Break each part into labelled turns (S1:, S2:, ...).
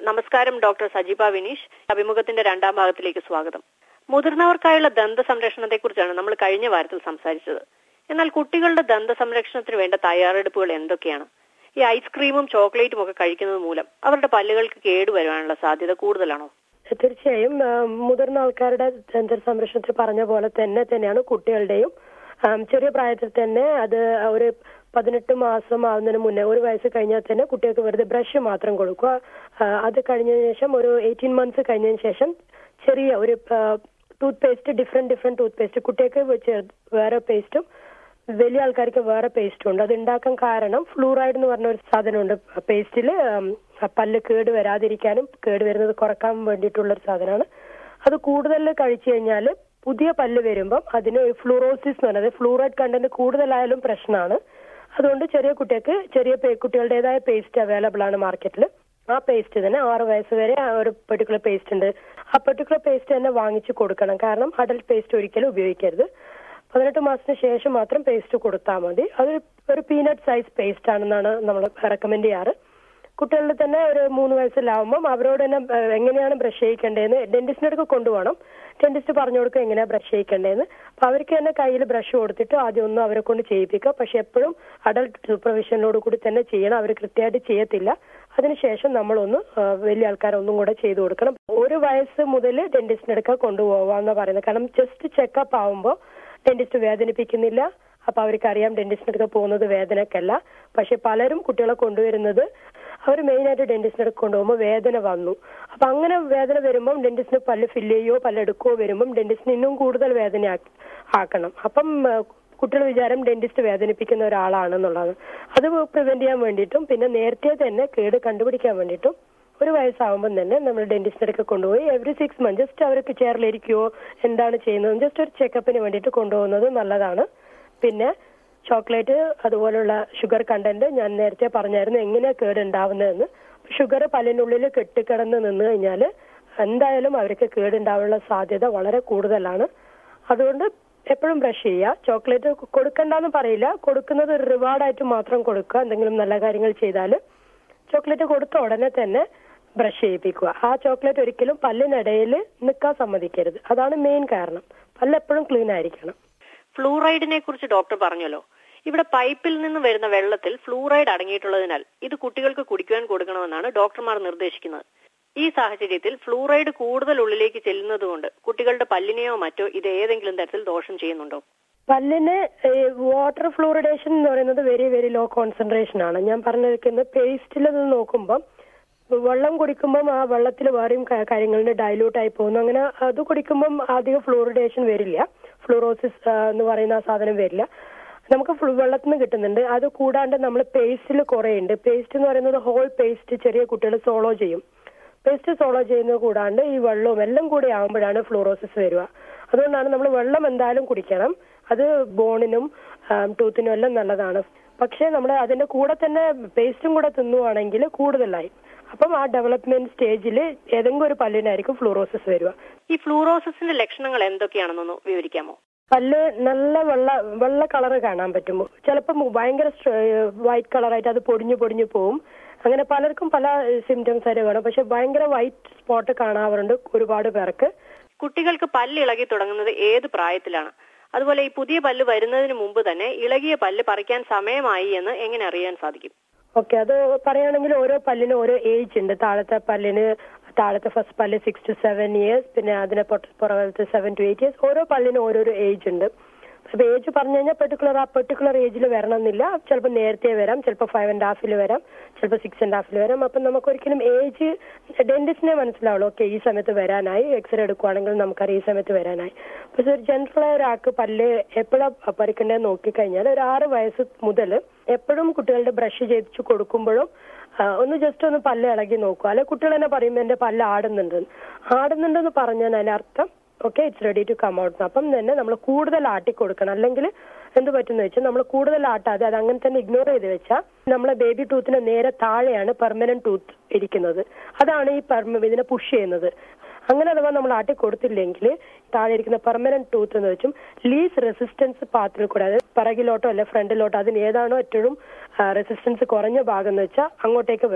S1: നമസ്കാരം ഡോക്ടർ സജിബ വിനീഷ് അഭിമുഖത്തിന്റെ രണ്ടാം ഭാഗത്തിലേക്ക് സ്വാഗതം മുതിർന്നവർക്കായുള്ള ദന്ത സംരക്ഷണത്തെക്കുറിച്ചാണ് നമ്മൾ കഴിഞ്ഞ വാരത്തിൽ സംസാരിച്ചത് എന്നാൽ കുട്ടികളുടെ ദന്ത സംരക്ഷണത്തിന് വേണ്ട തയ്യാറെടുപ്പുകൾ എന്തൊക്കെയാണ് ഈ ഐസ്ക്രീമും ചോക്ലേറ്റും ഒക്കെ കഴിക്കുന്നത് മൂലം അവരുടെ പല്ലുകൾക്ക് കേടുവരാനുള്ള സാധ്യത കൂടുതലാണോ
S2: തീർച്ചയായും ആ, മുതിർന്ന ആൾക്കാരുടെ ദന്ത സംരക്ഷണത്തിൽ പറഞ്ഞ പോലെ തന്നെ തന്നെയാണ് കുട്ടികളുടെയും ആ, ചെറിയ പ്രായത്തിൽ തന്നെ അത് ഒരു പതിനെട്ട് മാസം ആവുന്നതിന് മുന്നേ ഒരു വയസ്സ് കഴിഞ്ഞാൽ തന്നെ കുട്ടികൾക്ക് വെറുതെ ബ്രഷ് മാത്രം കൊടുക്കുക ആ, അത് കഴിഞ്ഞതിന് ശേഷം ഒരു എയ്റ്റീൻ മന്ത്സ് കഴിഞ്ഞതിന് ശേഷം ചെറിയ ഒരു toothpaste different different toothpaste കുട്ടികൾക്ക് വെച്ച് വേറെ പേസ്റ്റും വലിയ ആൾക്കാർക്ക് വേറെ പേസ്റ്റും ഉണ്ട് അത് ഉണ്ടാക്കാൻ കാരണം ഫ്ലൂറൈഡ് എന്ന് പറഞ്ഞ ഒരു സാധനമുണ്ട് പേസ്റ്റിൽ പല്ല് കേട് വരാതിരിക്കാനും കേട് വരുന്നത് കുറക്കാൻ വേണ്ടിയിട്ടുള്ള ഒരു സാധനമാണ് അത് കൂടുതൽ കഴിച്ചു കഴിഞ്ഞാൽ പുതിയ പല്ല് വരുമ്പം അതിന് ഒരു ഫ്ലൂറോസിസ് എന്ന് പറയുന്നത് ഫ്ലൂറൈഡ് കണ്ടന്റ് കൂടുതലായാലും പ്രശ്നമാണ് അതുകൊണ്ട് ചെറിയ കുട്ടികൾക്ക് ചെറിയ പേ- കുട്ടികളുടേതായ പേസ്റ്റ് അവൈലബിൾ ആണ് മാർക്കറ്റിൽ ആ പേസ്റ്റ് തന്നെ ആറ് വയസ്സ് വരെ ആ ഒരു പെർട്ടിക്കുലർ പേസ്റ്റ് ഉണ്ട് ആ പെർട്ടിക്കുലർ പേസ്റ്റ് തന്നെ വാങ്ങിച്ചു കൊടുക്കണം കാരണം അഡൽട്ട് പേസ്റ്റ് ഒരിക്കലും ഉപയോഗിക്കരുത് പതിനെട്ട് മാസത്തിന് ശേഷം മാത്രം പേസ്റ്റ് കൊടുത്താൽ മതി അത് ഒരു പീനട്ട് സൈസ് പേസ്റ്റ് ആണെന്നാണ് നമ്മൾ റെക്കമെൻഡ് ചെയ്യാറ് കുട്ടികളിൽ തന്നെ ഒരു മൂന്ന് വയസ്സിലാവുമ്പം അവരോട് തന്നെ ഏഹ്, എങ്ങനെയാണ് ബ്രഷ് ചെയ്യിക്കേണ്ടതെന്ന് ഡെന്റിസ്റ്റിന്റെ അടുത്ത് കൊണ്ടുപോകണം ഡെന്റിസ്റ്റ് പറഞ്ഞു കൊടുക്കുക എങ്ങനെയാണ് ബ്രഷ് ചെയ്യിക്കേണ്ടതെന്ന് അപ്പൊ അവർക്ക് തന്നെ കയ്യിൽ ബ്രഷ് കൊടുത്തിട്ട് ആദ്യം ഒന്നും അവരെ കൊണ്ട് ചെയ്യിപ്പിക്കുക പക്ഷെ എപ്പോഴും അഡൽട്ട് സൂപ്പർവിഷനോട് കൂടി തന്നെ ചെയ്യണം അവർ കൃത്യമായിട്ട് ചെയ്യത്തില്ല അതിനുശേഷം നമ്മളൊന്ന് ആ, വലിയ ആൾക്കാരെ ഒന്നും കൂടെ ചെയ്തു കൊടുക്കണം ഒരു വയസ്സ് മുതൽ ഡെന്റിസ്റ്റിന്റെ അടുക്ക കൊണ്ടുപോകാമെന്ന് പറയുന്നത് കാരണം ജസ്റ്റ് ചെക്കപ്പ് ആവുമ്പോൾ ഡെന്റിസ്റ്റ് വേദനിപ്പിക്കുന്നില്ല അപ്പൊ അവർക്ക് അറിയാം ഡെന്റിസ്റ്റിന്റെ അടുക്ക പോകുന്നത് വേദനക്കല്ല പക്ഷെ പലരും കുട്ടികളെ കൊണ്ടുവരുന്നത് അവർ മെയിൻ ആയിട്ട് ഡെന്റിസ്റ്റിന്റെ അടുത്ത് കൊണ്ടുപോകുമ്പോൾ വേദന വന്നു അപ്പൊ അങ്ങനെ വേദന വരുമ്പം ഡെന്റിസ്റ്റിന് പല്ല് ഫില്ല് ചെയ്യോ പല്ലെടുക്കുകയോ വരുമ്പം ഡെന്റിസ്റ്റിന് ഇന്നും കൂടുതൽ വേദന ആക്കി- ആക്കണം അപ്പം കുട്ടികൾ വിചാരം ഡെന്റിസ്റ്റ് വേദനിപ്പിക്കുന്ന ഒരാളാണെന്നുള്ളത് അത് പ്രിവെന്റ് ചെയ്യാൻ വേണ്ടിയിട്ടും പിന്നെ നേരത്തെ തന്നെ കേട് കണ്ടുപിടിക്കാൻ വേണ്ടിയിട്ടും ഒരു വയസ്സാവുമ്പം തന്നെ നമ്മൾ ഡെന്റിസ്റ്റിന്റെ അടുക്ക കൊണ്ടുപോയി എവറി സിക്സ് മന്ത് ജസ്റ്റ് അവർക്ക് ചെയറിലിരിക്കുകയോ എന്താണ് ചെയ്യുന്നത് ജസ്റ്റ് ഒരു ചെക്കപ്പിന് വേണ്ടിയിട്ട് കൊണ്ടുപോകുന്നത് നല്ലതാണ് പിന്നെ ചോക്ലേറ്റ് അതുപോലുള്ള ഷുഗർ കണ്ടന്റ് ഞാൻ നേരത്തെ പറഞ്ഞായിരുന്നു എങ്ങനെയാ കേട് ഉണ്ടാവുന്നതെന്ന് ഷുഗർ പല്ലിനുള്ളിൽ കെട്ടിക്കിടന്ന് നിന്ന് കഴിഞ്ഞാൽ എന്തായാലും അവർക്ക് കേടുണ്ടാവാനുള്ള സാധ്യത വളരെ കൂടുതലാണ് അതുകൊണ്ട് എപ്പോഴും ബ്രഷ് ചെയ്യുക ചോക്ലേറ്റ് കൊടുക്കണ്ടെന്ന് പറയില്ല കൊടുക്കുന്നത് ഒരു റിവാർഡായിട്ട് മാത്രം കൊടുക്കുക എന്തെങ്കിലും നല്ല കാര്യങ്ങൾ ചെയ്താൽ ചോക്ലേറ്റ് കൊടുത്ത ഉടനെ തന്നെ ബ്രഷ് ചെയ്യിപ്പിക്കുക ആ ചോക്ലേറ്റ് ഒരിക്കലും പല്ലിനിടയിൽ നിൽക്കാൻ സമ്മതിക്കരുത് അതാണ് മെയിൻ കാരണം പല്ല് എപ്പോഴും ക്ലീൻ ആയിരിക്കണം
S1: ഫ്ലൂറൈഡിനെ കുറിച്ച് ഡോക്ടർ പറഞ്ഞല്ലോ ഇവിടെ പൈപ്പിൽ നിന്ന് വരുന്ന വെള്ളത്തിൽ ഫ്ലൂറൈഡ് അടങ്ങിയിട്ടുള്ളതിനാൽ ഇത് കുട്ടികൾക്ക് കുടിക്കുവാൻ കൊടുക്കണമെന്നാണ് ഡോക്ടർമാർ നിർദ്ദേശിക്കുന്നത് ഈ സാഹചര്യത്തിൽ ഫ്ലൂറൈഡ് കൂടുതൽ ഉള്ളിലേക്ക് ചെല്ലുന്നതുകൊണ്ട് കുട്ടികളുടെ പല്ലിനെയോ മറ്റോ ഇത് ഏതെങ്കിലും തരത്തിൽ ദോഷം ചെയ്യുന്നുണ്ടോ
S2: പല്ലിന് വാട്ടർ ഫ്ലൂറിഡേഷൻ എന്ന് പറയുന്നത് വെരി വെരി ലോ കോൺസെൻട്രേഷൻ ആണ് ഞാൻ പറഞ്ഞിരിക്കുന്നത് പേസ്റ്റിൽ നിന്ന് നോക്കുമ്പം വെള്ളം കുടിക്കുമ്പം ആ വെള്ളത്തിൽ വേറെയും ക- കാര്യങ്ങളിൽ ഡൈലൂട്ട് ആയി പോകുന്നു അങ്ങനെ അത് കുടിക്കുമ്പം അധികം ഫ്ലൂറിഡേഷൻ വരില്ല ഫ്ലൂറോസിസ് എന്ന് പറയുന്ന ആ സാധനം വരില്ല നമുക്ക് ഫ്ലു- വെള്ളത്തിൽ നിന്ന് കിട്ടുന്നുണ്ട് അത് കൂടാണ്ട് നമ്മൾ പേസ്റ്റിൽ കുറേ ഉണ്ട് പേസ്റ്റ് എന്ന് പറയുന്നത് ഹോൾ പേസ്റ്റ് ചെറിയ കുട്ടികൾ സോളോ ചെയ്യും പേസ്റ്റ് സോളോ ചെയ്യുന്നത് കൂടാണ്ട് ഈ വെള്ളവും എല്ലാം കൂടി ആകുമ്പോഴാണ് ഫ്ലൂറോസിസ് വരിക അതുകൊണ്ടാണ് നമ്മൾ വെള്ളം എന്തായാലും കുടിക്കണം അത് ബോണിനും ടൂത്തിനും എല്ലാം നല്ലതാണ് പക്ഷേ നമ്മൾ അതിന്റെ കൂടെ തന്നെ പേസ്റ്റും കൂടെ തിന്നുവാണെങ്കിൽ കൂടുതലായി അപ്പം ആ ഡെവലപ്മെന്റ് സ്റ്റേജിൽ ഏതെങ്കിലും ഒരു പല്ലിനായിരിക്കും ഫ്ലൂറോസിസ് വരിക
S1: ഈ ഫ്ലൂറോസിസിന്റെ ലക്ഷണങ്ങൾ എന്തൊക്കെയാണെന്നൊന്ന് വിവരിക്കാമോ
S2: പല്ല് നല്ല വെള്ള വെള്ള കളർ കാണാൻ പറ്റും ചിലപ്പോൾ ഭയങ്കര വൈറ്റ് കളറായിട്ട് അത് പൊടിഞ്ഞു പൊടിഞ്ഞു പോവും അങ്ങനെ പലർക്കും പല സിംറ്റംസ് ആയിട്ട് കാണും പക്ഷെ ഭയങ്കര വൈറ്റ് സ്പോട്ട് കാണാറുണ്ട് ഒരുപാട് പേർക്ക്
S1: കുട്ടികൾക്ക് പല്ല് ഇളകി തുടങ്ങുന്നത് ഏത് പ്രായത്തിലാണ് അതുപോലെ ഈ പുതിയ പല്ല് വരുന്നതിന് മുമ്പ് തന്നെ ഇളകിയ പല്ല് പറിക്കാൻ സമയമായി എന്ന് എങ്ങനെ അറിയാൻ സാധിക്കും
S2: ഓക്കെ അത് പറയുകയാണെങ്കിൽ ഓരോ പല്ലിന് ഓരോ ഏജ് ഉണ്ട് താഴത്തെ പല്ലിന് താഴത്തെ ഫസ്റ്റ് പല്ല് സിക്സ് ടു സെവൻ ഇയേഴ്സ് പിന്നെ അതിനെ പൊട്ട- പുറകിലത്തെ സെവൻ ടു എയ്റ്റ് ഇയേഴ്സ് ഓരോ പല്ലിനും ഓരോരോ ഏജ് ഉണ്ട് അപ്പൊ ഏജ് പറഞ്ഞു കഴിഞ്ഞാൽ പെർട്ടിക്കുലർ ആ പെർട്ടിക്കുലർ ഏജിൽ വരണമെന്നില്ല ചിലപ്പോൾ നേരത്തെ വരാം ചിലപ്പോൾ ഫൈവ് ആൻഡ് ഹാഫിൽ വരാം ചിലപ്പോൾ സിക്സ് ആൻഡ് ഹാഫിൽ വരാം അപ്പം നമുക്ക് ഒരിക്കലും ഏജ് ഡെന്റിസ്റ്റിനെ മനസ്സിലാവുള്ളൂ ഓക്കെ ഈ സമയത്ത് വരാനായി എക്സ്റേ എടുക്കുവാണെങ്കിൽ നമുക്കറിയാം ഈ സമയത്ത് വരാനായി പക്ഷെ ഒരു ജനറൽ ഒരാൾക്ക് പല്ല് എപ്പോഴാണ് പറിക്കേണ്ടത് നോക്കിക്കഴിഞ്ഞാൽ ഒരു ആറ് വയസ്സ് മുതൽ എപ്പോഴും കുട്ടികളുടെ ബ്രഷ് ചെയ്യിച്ചു കൊടുക്കുമ്പോഴും ആ, ഒന്ന് ജസ്റ്റ് ഒന്ന് പല്ല് ഇളകി നോക്കുക അല്ലെ കുട്ടികൾ തന്നെ പറയുമ്പോൾ എന്റെ പല്ല് ആടുന്നുണ്ട് ആടുന്നുണ്ടെന്ന് പറഞ്ഞാൽ അതിനർത്ഥം okay it's ready to come out അപ്പം തന്നെ നമ്മൾ കൂടുതൽ ആട്ടി കൊടുക്കണം അല്ലെങ്കിൽ എന്ത് പറ്റുന്ന വെച്ചാൽ നമ്മൾ കൂടുതൽ ആട്ടാതെ അത് അങ്ങനെ തന്നെ ഇഗ്നോർ ചെയ്ത് വെച്ചാൽ നമ്മളെ ബേബി ടൂത്തിന് നേരെ താഴെയാണ് പെർമനന്റ് ടൂത്ത് ഇരിക്കുന്നത് അതാണ് ഈ പെർമ ഇതിനെ പുഷ് ചെയ്യുന്നത് അങ്ങനെ അഥവാ നമ്മൾ ആട്ടി കൊടുത്തില്ലെങ്കിൽ താഴെ ഇരിക്കുന്ന പെർമനന്റ് ടൂത്ത് എന്ന് വെച്ചും ലീസ് റെസിസ്റ്റൻസ് പാത്തിൽ കൂടെ അതായത് പിറകിലോട്ടോ അല്ലെ ഫ്രണ്ടിലോട്ടോ അതിന് ഏതാണോ ഏറ്റവും റെസിസ്റ്റൻസ് കുറഞ്ഞ ഭാഗം എന്ന് വെച്ചാൽ അങ്ങോട്ടേക്ക് വരും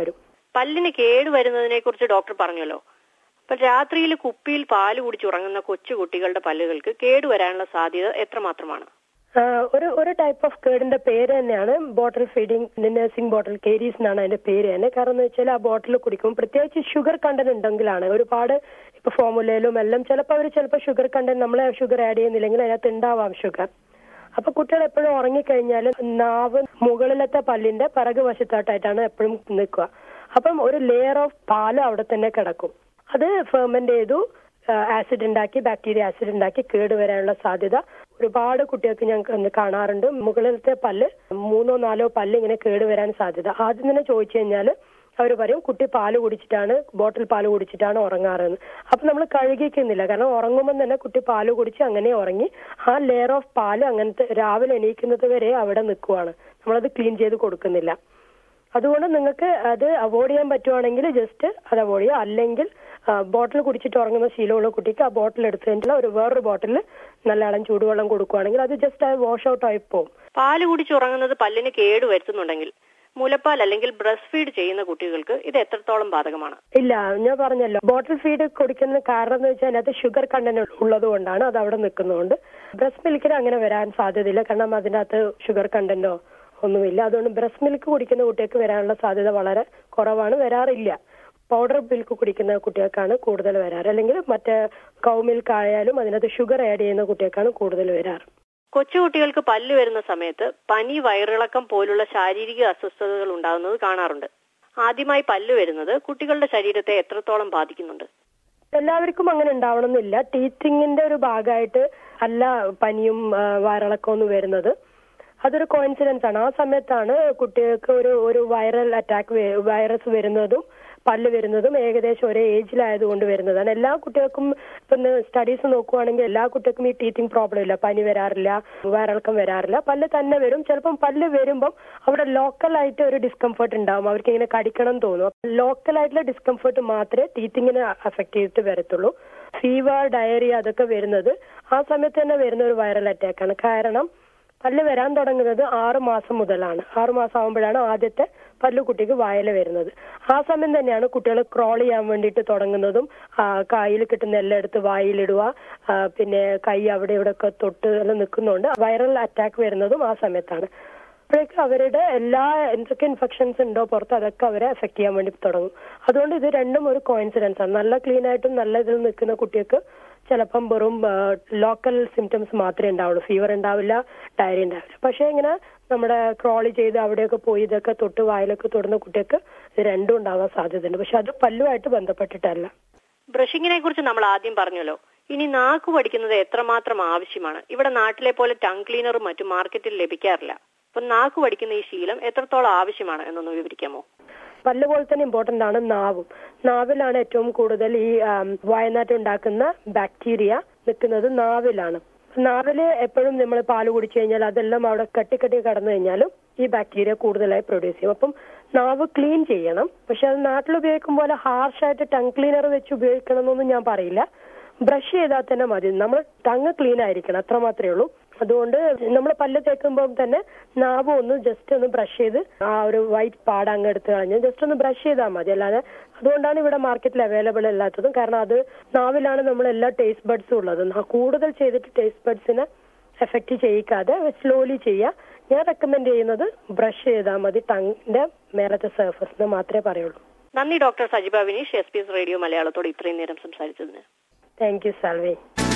S1: പല്ലിന് കേട് വരുന്നതിനെ കുറിച്ച് ഡോക്ടർ പറഞ്ഞല്ലോ അപ്പൊ രാത്രിയിൽ കുപ്പിയിൽ പാല് കുടിച്ചുറങ്ങുന്ന കൊച്ചു കുട്ടികളുടെ പല്ലുകൾക്ക് കേടുവരാനുള്ള സാധ്യത എത്രമാത്രമാണ്
S2: ആ, ഒരു ഒരു ടൈപ്പ് ഓഫ് കേടിന്റെ പേര് തന്നെയാണ് bottle feeding nursing bottle caries എന്നാണ് അതിന്റെ പേര് തന്നെ കാരണം എന്ന് വെച്ചാൽ ആ ബോട്ടിൽ കുടിക്കും പ്രത്യേകിച്ച് ഷുഗർ കണ്ടന്റ് ഉണ്ടെങ്കിലാണ് ഒരുപാട് ഇപ്പൊ ഫോമുലയിലും എല്ലാം ചിലപ്പോൾ അവർ ചിലപ്പോൾ ഷുഗർ കണ്ടന്റ് നമ്മളെ ഷുഗർ ആഡ് ചെയ്യുന്നില്ലെങ്കിൽ അതിനകത്ത് ഉണ്ടാവാം ഷുഗർ അപ്പൊ കുട്ടികൾ എപ്പോഴും ഉറങ്ങിക്കഴിഞ്ഞാൽ നാവ് മുകളിലത്തെ പല്ലിന്റെ പിറകു വശത്തോട്ടായിട്ടാണ് എപ്പോഴും നിൽക്കുക അപ്പം ഒരു ലെയർ ഓഫ് പാല് അവിടെ തന്നെ കിടക്കും അത് ഫെർമെന്റ് ചെയ്തു ആസിഡ് ഉണ്ടാക്കി ബാക്ടീരിയ ആസിഡ് ഉണ്ടാക്കി കേടുവരാനുള്ള സാധ്യത ഒരുപാട് കുട്ടികൾക്ക് ഞാൻ കണ്ട് കാണാറുണ്ട് മുകളിലത്തെ പല്ല് മൂന്നോ നാലോ പല്ല് ഇങ്ങനെ കേടുവരാൻ സാധ്യത ആദ്യം തന്നെ ചോദിച്ചു കഴിഞ്ഞാൽ അവർ പറയും കുട്ടി പാല് കുടിച്ചിട്ടാണ് ബോട്ടിൽ പാല് കുടിച്ചിട്ടാണ് ഉറങ്ങാറെന്ന് അപ്പൊ നമ്മൾ കഴുകിക്കുന്നില്ല കാരണം ഉറങ്ങുമ്പോൾ തന്നെ കുട്ടി പാല് കുടിച്ച് അങ്ങനെ ഉറങ്ങി ആ ലെയർ ഓഫ് പാല് അങ്ങനത്തെ രാവിലെ എണീക്കുന്നത് വരെ അവിടെ നിൽക്കുവാണ് നമ്മളത് ക്ലീൻ ചെയ്ത് കൊടുക്കുന്നില്ല അതുകൊണ്ട് നിങ്ങൾക്ക് അത് അവോയ്ഡ് ചെയ്യാൻ പറ്റുവാണെങ്കിൽ ജസ്റ്റ് അത് അവോയ്ഡ് ചെയ്യുക അല്ലെങ്കിൽ ബോട്ടിൽ കുടിച്ചിട്ട് ഉറങ്ങുന്ന ശീലമുള്ള കുട്ടിക്ക് ആ ബോട്ടിൽ എടുത്ത് കഴിഞ്ഞിട്ട് ഒരു വേറൊരു ബോട്ടിൽ നല്ല ഇളം ചൂടുവെള്ളം കൊടുക്കുവാണെങ്കിൽ അത് ജസ്റ്റ് അത് വാഷ് ഔട്ട് ആയി പോകും
S1: പാല് കുടിച്ചുറങ്ങുന്നത് പല്ലിന് കേട് വരുത്തുന്നുണ്ടെങ്കിൽ മുലപ്പാൽ അല്ലെങ്കിൽ ബ്രസ്റ്റ് ഫീഡ് ചെയ്യുന്ന കുട്ടികൾക്ക് ഇത് എത്രത്തോളം ബാധകമാണ്
S2: ഇല്ല ഞാൻ പറഞ്ഞല്ലോ ബോട്ടിൽ ഫീഡ് കൊടുക്കുന്ന കാരണം എന്ന് വെച്ചാൽ അതിനകത്ത് ഷുഗർ കണ്ടന്റ് ഉള്ളത് കൊണ്ടാണ് അത് അവിടെ നിൽക്കുന്നതുകൊണ്ട് ബ്രസ്റ്റ് മിൽക്കിന് അങ്ങനെ വരാൻ സാധ്യതയില്ല കാരണം അതിൻ്റെ അകത്ത് ഷുഗർ കണ്ടന്റോ ഒന്നുമില്ല അതുകൊണ്ട് ബ്രസ്റ്റ് മിൽക്ക് കുടിക്കുന്ന കുട്ടികൾക്ക് വരാനുള്ള സാധ്യത വളരെ കുറവാണ് വരാറില്ല പൗഡർ മിൽക്ക് കുടിക്കുന്ന കുട്ടികൾക്കാണ് കൂടുതൽ വരാറ് അല്ലെങ്കിൽ മറ്റേ കൗ മിൽക്ക് ആയാലും അതിനകത്ത് ഷുഗർ ആഡ് ചെയ്യുന്ന കുട്ടികൾക്കാണ് കൂടുതൽ വരാറ്
S1: കൊച്ചുകുട്ടികൾക്ക് പല്ല് വരുന്ന സമയത്ത് പനി വയറിളക്കം പോലുള്ള ശാരീരിക അസ്വസ്ഥതകൾ ഉണ്ടാകുന്നത് കാണാറുണ്ട് ആദ്യമായി പല്ല് വരുന്നത് കുട്ടികളുടെ ശരീരത്തെ എത്രത്തോളം ബാധിക്കുന്നുണ്ട്
S2: എല്ലാവർക്കും അങ്ങനെ ഉണ്ടാവണമെന്നില്ല ടീച്ചിങ്ങിന്റെ ഒരു ഭാഗമായിട്ട് അല്ല പനിയും ആ, വയറിളക്കവും ഒന്നും വരുന്നത് അതൊരു കോയിൻസിഡൻസ് ആണ് ആ സമയത്താണ് കുട്ടികൾക്ക് ഒരു ഒരു വൈറൽ അറ്റാക്ക് വൈറസ് വരുന്നതും പല്ല് വരുന്നതും ഏകദേശം ഒരേ ഏജിലായതുകൊണ്ട് വരുന്നതാണ് എല്ലാ കുട്ടികൾക്കും ഇപ്പം സ്റ്റഡീസ് നോക്കുവാണെങ്കിൽ എല്ലാ കുട്ടികൾക്കും ഈ ടീത്തിങ് പ്രോബ്ലം ഇല്ല പനി വരാറില്ല വയറിളക്കം വരാറില്ല പല്ല് തന്നെ വരും ചിലപ്പം പല്ല് വരുമ്പം അവിടെ ലോക്കലായിട്ട് ഒരു ഡിസ്കംഫർട്ട് ഉണ്ടാവും അവർക്ക് ഇങ്ങനെ കടിക്കണം എന്ന് തോന്നും ലോക്കലായിട്ടുള്ള ഡിസ്കംഫർട്ട് മാത്രമേ ടീത്തിങ്ങിനെ അഫക്ട് ചെയ്തിട്ട് വരത്തുള്ളൂ ഫീവർ ഡയറിയ അതൊക്കെ വരുന്നത് ആ സമയത്ത് തന്നെ വരുന്ന ഒരു വൈറൽ അറ്റാക്കാണ് കാരണം പല്ല് വരാൻ തുടങ്ങുന്നത് ആറ് മാസം മുതലാണ് ആറ് മാസം ആകുമ്പോഴാണ് ആദ്യത്തെ പല്ല് കുട്ടിക്ക് വായല വരുന്നത് ആ സമയം തന്നെയാണ് കുട്ടികൾ ക്രോൾ ചെയ്യാൻ വേണ്ടിയിട്ട് തുടങ്ങുന്നതും ആ, കയ്യിൽ കിട്ടുന്ന എല്ലാം എടുത്ത് വായിലിടുക ആ, പിന്നെ കൈ അവിടെ ഇവിടെ ഒക്കെ തൊട്ട് എല്ലാം നിൽക്കുന്നുണ്ട് വൈറൽ അറ്റാക്ക് വരുന്നതും ആ സമയത്താണ് അപ്പോഴേക്കും അവരുടെ എല്ലാ എന്തൊക്കെ ഇൻഫെക്ഷൻസ് ഉണ്ടോ പുറത്ത് അതൊക്കെ അവരെ എഫക്ട് ചെയ്യാൻ വേണ്ടി തുടങ്ങും അതുകൊണ്ട് ഇത് രണ്ടും ഒരു കോയിൻസിഡൻസ് ആണ് നല്ല ക്ലീൻ ആയിട്ടും നല്ല ഇതിൽ നിൽക്കുന്ന കുട്ടികൾക്ക് ചിലപ്പം വെറും ലോക്കൽ സിംറ്റംസ് മാത്രമേ ഉണ്ടാവുള്ളൂ ഫീവർ ഉണ്ടാവില്ല ഡയറി ഉണ്ടാവില്ല പക്ഷേ ഇങ്ങനെ നമ്മുടെ ക്രോളി ചെയ്ത് അവിടെയൊക്കെ പോയി ഇതൊക്കെ തൊട്ട് വായിലൊക്കെ തൊടുന്ന കുട്ടികൾക്ക് ഇത് രണ്ടും ഉണ്ടാവാൻ സാധ്യതയുണ്ട് പക്ഷെ അത് പല്ലുമായിട്ട് ബന്ധപ്പെട്ടിട്ടല്ല
S1: ബ്രഷിങ്ങിനെ കുറിച്ച് നമ്മൾ ആദ്യം പറഞ്ഞല്ലോ ഇനി നാക്ക് പഠിക്കുന്നത് എത്രമാത്രം ആവശ്യമാണ് ഇവിടെ നാട്ടിലെ പോലെ ടങ് ക്ലീനറും മറ്റും മാർക്കറ്റിൽ ലഭിക്കാറില്ല അപ്പൊ നാക്ക് പഠിക്കുന്ന ഈ ശീലം എത്രത്തോളം ആവശ്യമാണ് എന്നൊന്ന് വിവരിക്കാമോ
S2: പല്ല് പോലെ തന്നെ ഇമ്പോർട്ടന്റ് ആണ് നാവും നാവിലാണ് ഏറ്റവും കൂടുതൽ ഈ ആം, വായനാറ്റം ഉണ്ടാക്കുന്ന ബാക്ടീരിയ നിൽക്കുന്നത് നാവിലാണ് നാവില് എപ്പോഴും നമ്മൾ പാല് കുടിച്ചു കഴിഞ്ഞാൽ അതെല്ലാം അവിടെ കെട്ടിക്കെട്ടി കടന്നു കഴിഞ്ഞാലും ഈ ബാക്ടീരിയ കൂടുതലായി പ്രൊഡ്യൂസ് ചെയ്യും അപ്പം നാവ് ക്ലീൻ ചെയ്യണം പക്ഷെ അത് നാട്ടിൽ ഉപയോഗിക്കും പോലെ ഹാർഷായിട്ട് ടങ് ക്ലീനർ വെച്ച് ഉപയോഗിക്കണം എന്നൊന്നും ഞാൻ പറയില്ല ബ്രഷ് ചെയ്താൽ തന്നെ മതി നമ്മൾ ടങ് ക്ലീൻ ആയിരിക്കണം അത്ര മാത്രമേ ഉള്ളൂ അതുകൊണ്ട് നമ്മൾ പല്ല് തേക്കുമ്പോൾ തന്നെ നാവ് ഒന്ന് ജസ്റ്റ് ഒന്ന് ബ്രഷ് ചെയ്ത് ആ ഒരു വൈറ്റ് പാട് അങ്ങ് എടുത്ത് കളഞ്ഞ് ജസ്റ്റ് ഒന്ന് ബ്രഷ് ചെയ്താൽ മതി അല്ലാതെ അതുകൊണ്ടാണ് ഇവിടെ മാർക്കറ്റിൽ അവൈലബിൾ അല്ലാത്തതും കാരണം അത് നാവിലാണ് നമ്മൾ എല്ലാ ടേസ്റ്റ് ബഡ്സും ഉള്ളത് ന- കൂടുതൽ ചെയ്തിട്ട് ടേസ്റ്റ് ബഡ്സിനെ എഫക്റ്റ് ചെയ്യിക്കാതെ സ്ലോലി ചെയ്യുക ഞാൻ റെക്കമെൻഡ് ചെയ്യുന്നത് ബ്രഷ് ചെയ്താൽ മതി ടങ്ങിന്റെ മേലത്തെ സർഫസ് മാത്രമേ പറയുള്ളൂ
S1: നന്ദി doctor Sajiba Vineesh S P S radio മലയാളത്തോട് ഇത്രയും നേരം സംസാരിച്ചതിന്
S2: താങ്ക് യു സാൽവി